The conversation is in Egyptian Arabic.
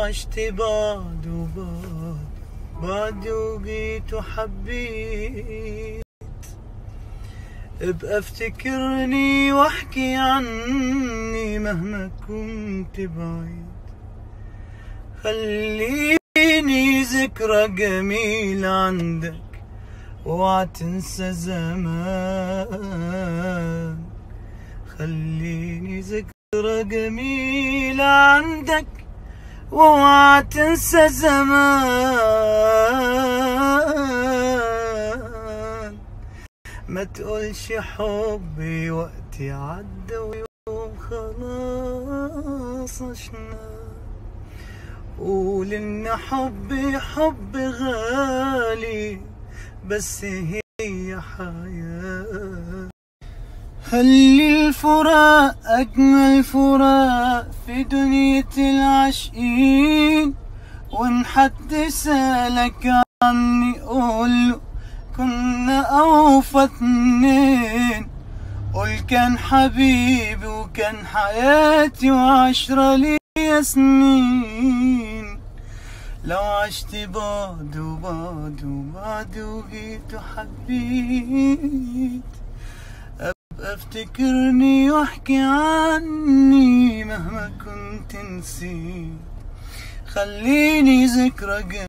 عشت بعد وبعد بعد وجيت وحبيت ابقى افتكرني واحكي عني مهما كنت بعيد خليني ذكرى جميلة عندك اوعى تنسى زمان خليني ذكرى جميلة عندك واوعى تنسى زمان ما تقولش حبي وقتي عدى ويوم خلاص عشنا قول ان حبي حب غالي بس هي حياة خلي الفراق أجمل فراق في دنيا العاشقين وإن حد سألك عني قوله كنا أوفى اتنين قول كان حبيبي وكان حياتي وعشرة ليا سنين لو عشت بعد وبعد وبعد وجيت وحبيت ابقى افتكرني واحكي عني مهما كنت نسيت خليني ذكرى